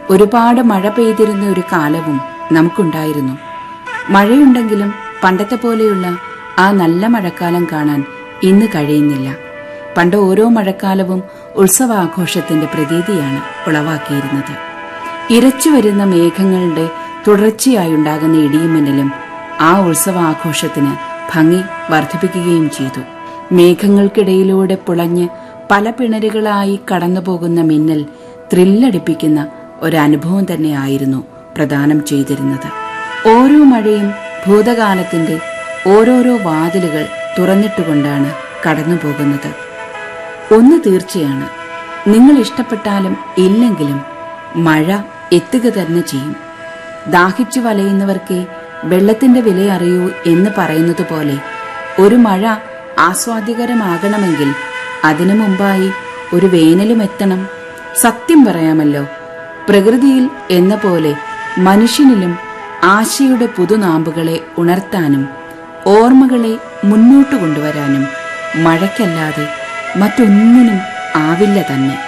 ഒരുപാട് മഴ പെയ്തിരുന്ന ഒരു കാലവും നമുക്കുണ്ടായിരുന്നു മഴയുണ്ടെങ്കിലും പണ്ടത്തെ പോലെയുള്ള ആ നല്ല മഴക്കാലം കാണാൻ ഇന്ന് കഴിയുന്നില്ല പണ്ട് ഓരോ മഴക്കാലവും ഉത്സവാഘോഷത്തിന്റെ പ്രതീതിയാണ് ഉളവാക്കിയിരുന്നത് ഇരച്ചു വരുന്ന മേഘങ്ങളുടെ തുടർച്ചയായുണ്ടാകുന്ന ഇടിയുമിന്നലും ആ ഉത്സവാഘോഷത്തിന് ഭംഗി വർദ്ധിപ്പിക്കുകയും ചെയ്തു മേഘങ്ങൾക്കിടയിലൂടെ പുളഞ്ഞ് പല പിണരുകളായി കടന്നുപോകുന്ന മിന്നൽ ത്രില്ലടിപ്പിക്കുന്ന ഒരനുഭവം തന്നെയായിരുന്നു പ്രദാനം ചെയ്തിരുന്നത് ഓരോ മഴയും ഭൂതകാലത്തിന്റെ ഓരോരോ വാതിലുകൾ തുറന്നിട്ടുകൊണ്ടാണ് കടന്നുപോകുന്നത് ഒന്ന് തീർച്ചയാണ് നിങ്ങൾ ഇഷ്ടപ്പെട്ടാലും ഇല്ലെങ്കിലും മഴ എത്തുക തന്നെ ചെയ്യും ദാഹിച്ചു വലയുന്നവർക്ക് വെള്ളത്തിന്റെ വില അറിയൂ എന്ന് പറയുന്നത് പോലെ ഒരു മഴ ആസ്വാദ്യകരമാകണമെങ്കിൽ അതിനു മുമ്പായി ഒരു വേനലും എത്തണം സത്യം പറയാമല്ലോ പ്രകൃതിയിൽ എന്ന പോലെ മനുഷ്യനിലും ആശയുടെ പുതുനാമ്പുകളെ ഉണർത്താനും ഓർമ്മകളെ മുന്നോട്ട് കൊണ്ടുവരാനും മഴയ്ക്കല്ലാതെ മറ്റൊന്നിനും ആവില്ല തന്നെ